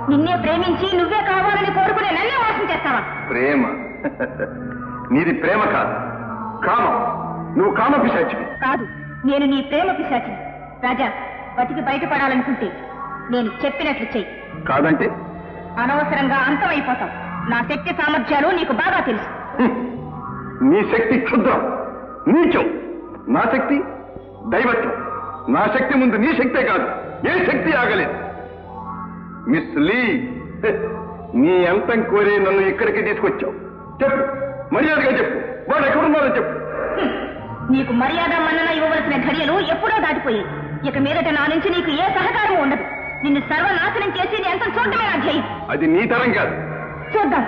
నిన్నే ప్రేమించి నువ్వే కావాలని కోరుకునే నన్నే మోసం చేస్తావా ప్రేమ నీది ప్రేమ కాదు కామం నువ్వు కామ పిశాచివి కాదు నేను నీ ప్రేమ పిశాచిని రాజా బతికి బయటపడాలనుకుంటే నేను చెప్పినట్లు చెయ్యి కాదంటే అనవసరంగా అంతమైపోతాం నా శక్తి సామర్థ్యాలు నీకు బాగా తెలుసు హ్మ్. నీ శక్తి క్షుద్రం నీచం నా శక్తి దైవత్వం నా శక్తి ముందు నీ శక్తే కాదు ఏ శక్తి ఆగలేదు మిస్ లీ హె, నీ అంతం కోరి నన్ను ఇక్కడికి తీసుకొచ్చావు చెప్పు మర్యాదగా చెప్పు వాడు ఎక్కడున్నారో చెప్పు హ్మ్. నీకు మర్యాద మన్నన ఇవ్వవలసిన ఘడియలు ఎప్పుడో దాటిపోయాయి ఇక మీదట నా నుంచి నీకు ఏ సహకారం ఉండదు నిన్ను సర్వనాశనం చేసి నీ అంతం చూడటమే నా ధ్యేయం అది నీ తరం కాదు చూద్దాం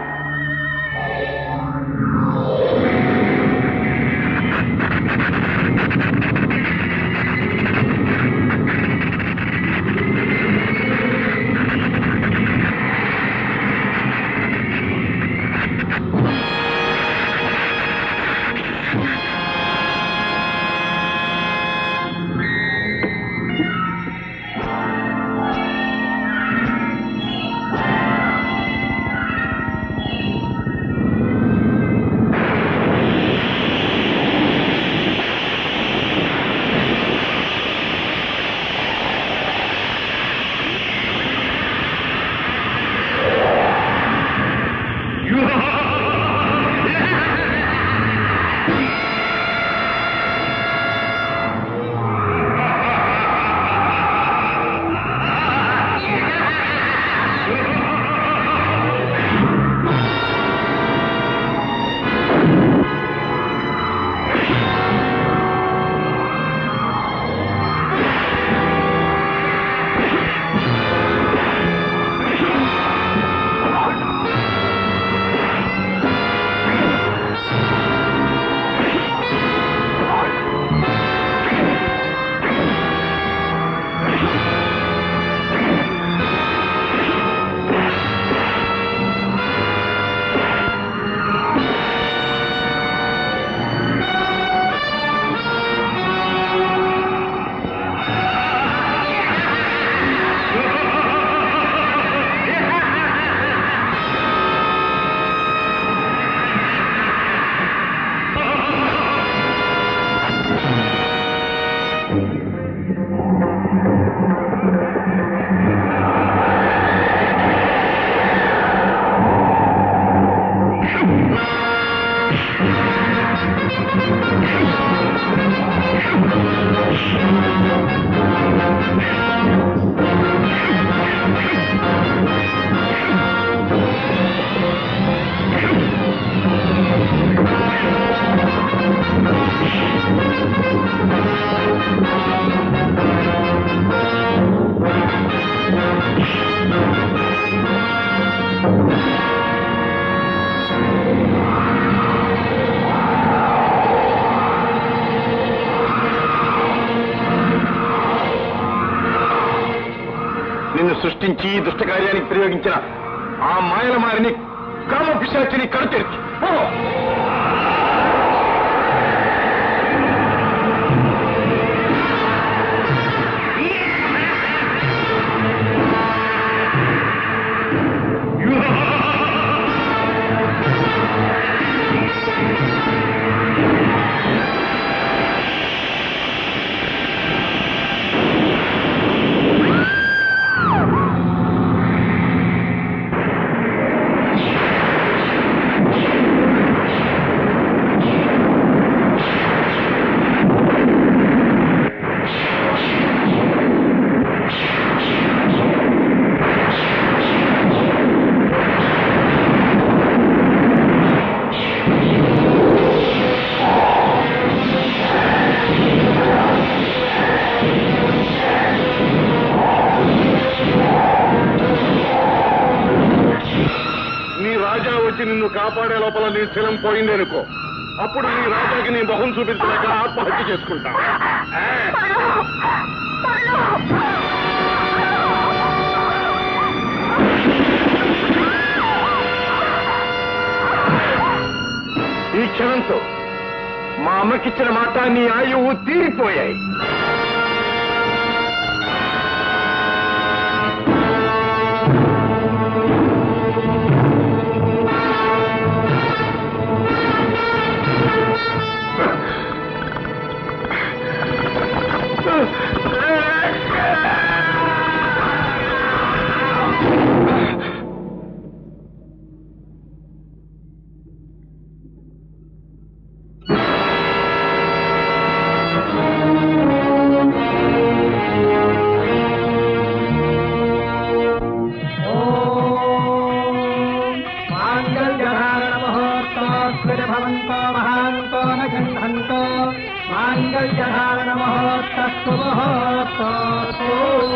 నిన్ను సృష్టించి ఈ దుష్ట కార్యానికి ప్రయోగించిన ఆ మాయల మారిని కామ పిశాచిని కడతెరిచి పో నీ రాజా వచ్చి నిన్ను కాపాడే లోపల నీ శిలం పోయింది అనుకో అప్పుడు నీ రాజాకి నీ మొహం చూపించలేక ఆత్మహత్య చేసుకుంటా ఆ? ఈ క్షణంతో మా అమ్మకిచ్చిన మాట నీ ఆయువు తీరిపోయాయి మాంగళ్యధారణమహోత్సవస్మిత మహాంతో న గంధంతో మాంగళ్యధారణమహోత్సవ మహోత్సవ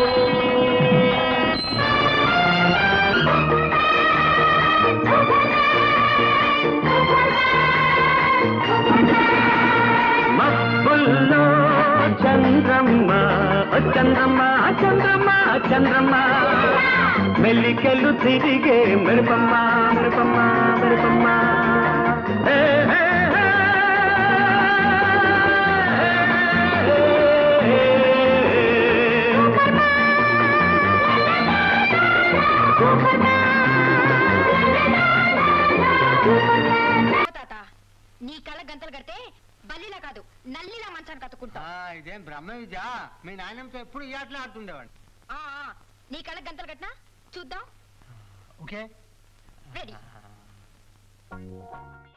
మబ్బుల్లో చంద్రమ్మ ఓ చంద్రమ్మ చంద్రమ్మ చంద్రమ్మ మెల్లికెళ్ళు తిరిగే మెరుపమ్మ మెరుపమ్మ మెరుపమ్మ హే, హే, హే. తాత నీ కళ్ళ గంతలు కడితే బల్లిలా కాదు నల్లిలా మంచాన్ని కత్తుకుంటా ఇదేం బ్రహ్మ విద్య మీ నాయనంతో ఎప్పుడు ఈ ఆటలు ఆడుతుండేవాడిని ఆ, ఆ, నీ కళ్ళ గంతలు కట్టినా చూద్దాం ఓకే రెడీ